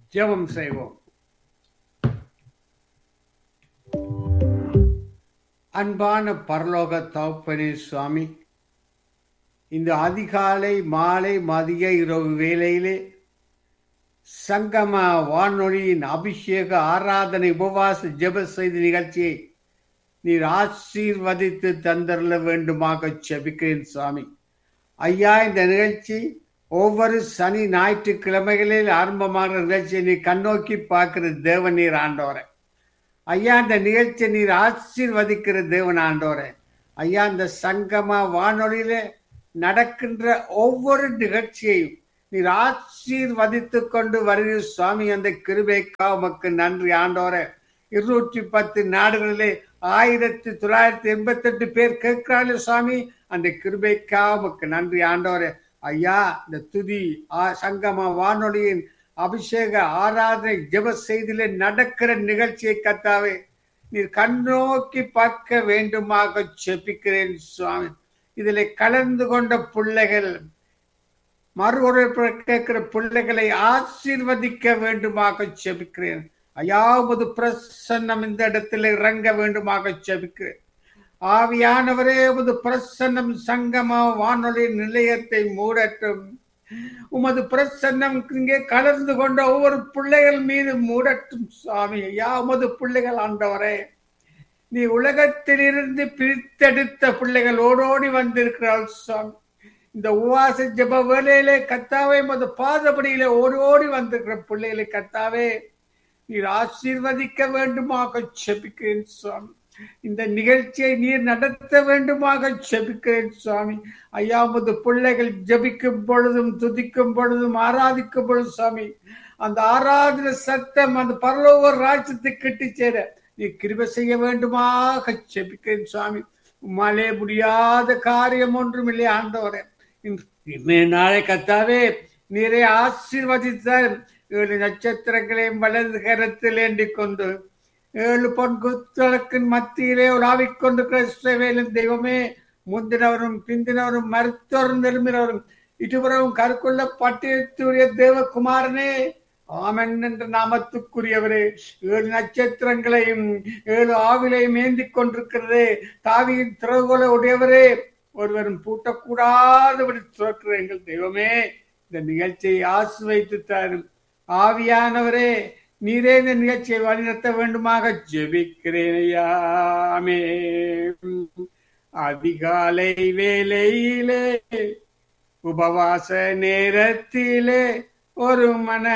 ஜெபம் செய்வோம் அன்பான பரலோக தகப்பனே சுவாமி இந்த அதிகாலை மாலை மதிய இரவு வேளையிலே சங்கம வானொலியின் அபிஷேக ஆராதனை உபவாச ஜெப செய்தி நிகழ்ச்சியை நீர் ஆசீர்வதித்து தந்தரல வேண்டுமாக செபிக்கிறேன் சுவாமி ஐயா இந்த நிகழ்ச்சி ஒவ்வொரு சனி ஞாயிற்றுக்கிழமைகளில் ஆரம்பமாகிற நிகழ்ச்சியை நீ கண்ணோக்கி பார்க்கிற தேவன் நீர் ஆண்டோரை ஐயா இந்த நிகழ்ச்சியை நீர் ஆசீர்வதிக்கிற தேவன் ஆண்டோரை ஐயா இந்த சங்கம வானொலியில நடக்கின்ற ஒவ்வொரு நிகழ்ச்சியையும் நீர் ஆசீர்வதித்து கொண்டு வருகிற சுவாமி அந்த கிருபைக்கா உமக்கு நன்றி ஆண்டோரை இருநூற்றி பத்து நாடுகளிலே ஆயிரத்தி தொள்ளாயிரத்தி எண்பத்தி எட்டு பேர் கேட்கிறார்கள் சுவாமி அந்த கிருபைக்கா உமக்கு நன்றி ஆண்டோரே ஐயா இந்த துதி சங்கம வானொலியின் அபிஷேக ஆராதனை ஜெப செய்தியில நடக்கிற நிகழ்ச்சியை கத்தாவே நீர் கண்ணோக்கி பார்க்க வேண்டுமாக செப்பிக்கிறேன் சுவாமி இதில் கலந்து கொண்ட பிள்ளைகள் மறு ஒரு கேட்கிற பிள்ளைகளை ஆசீர்வதிக்க வேண்டுமாக செபிக்கிறேன் ஐயாவது பிரசன்னம் இந்த இடத்துல இறங்க வேண்டுமாக செபிக்கிறேன் ஆவியானவரே உமது பிரசன்னம் சங்கமா வானொலி நிலையத்தை மூடட்டும் உமது பிரசன்னம் இங்கே கலந்து கொண்ட ஒவ்வொரு பிள்ளைகள் மீது மூடட்டும் சுவாமி ஐயா உமது பிள்ளைகள் ஆண்டவரே நீ உலகத்திலிருந்து பிரித்தெடுத்த பிள்ளைகள் ஓடோடி வந்திருக்கிறாள் சுவாமி இந்த உவாச ஜப வேலையிலே கத்தாவே மது பாதபடியில ஓடி ஓடி வந்திருக்கிற பிள்ளைகளை கத்தாவே நீர் ஆசீர்வதிக்க வேண்டுமாக செபிக்கிறேன் சுவாமி இந்த நிகழ்ச்சியை நீர் நடத்த வேண்டுமாக ஜெபிக்கிறேன் சுவாமி ஐயா முது பிள்ளைகள் ஜபிக்கும் பொழுதும் துதிக்கும் பொழுதும் ஆராதிக்கும் பொழுதும் சுவாமி அந்த ஆராதன சத்தம் அந்த பரலோக ராஜ்யத்தை கட்டி சேர நீ கிருப செய்ய வேண்டுமாக ஜெபிக்கிறேன் சுவாமி உம்மாலே முடியாத காரியம் ஒன்றும் இல்லை ஆண்டவரே நாளை கத்தாவே நீரை ஆசீர்வதித்தார் ஏழு நட்சத்திரங்களையும் வலது கரத்தில் ஏண்டிக் கொண்டு ஏழு பொன் குத்தளக்கின் மத்தியிலே உலாவிக் கொண்டிருக்கிற தெய்வமே முந்தினவரும் பிந்தினவரும் மருத்துவரும் நிரும்பினவரும் இருவரும் கருக்குள்ள பட்டியத்துடைய தேவகுமாரனே ஆமன் என்ற நாமத்துக்குரியவரே ஏழு நட்சத்திரங்களையும் ஏழு ஆவிலையும் ஏந்தி கொண்டிருக்கிறதே தாவியின் திறவுகோல உடையவரே ஒருவரும் பூட்டக்கூடாதபடி துறக்கிற எங்கள் தெய்வமே இந்த நிகழ்ச்சியை ஆசு வைத்து தரும் ஆவியானவரே நீரே இந்த நிகழ்ச்சியை வழிநடத்த வேண்டுமாக ஜெபிக்கிறேனையாமே அதிகாலை வேலையிலே உபவாச நேரத்திலே ஒரு மன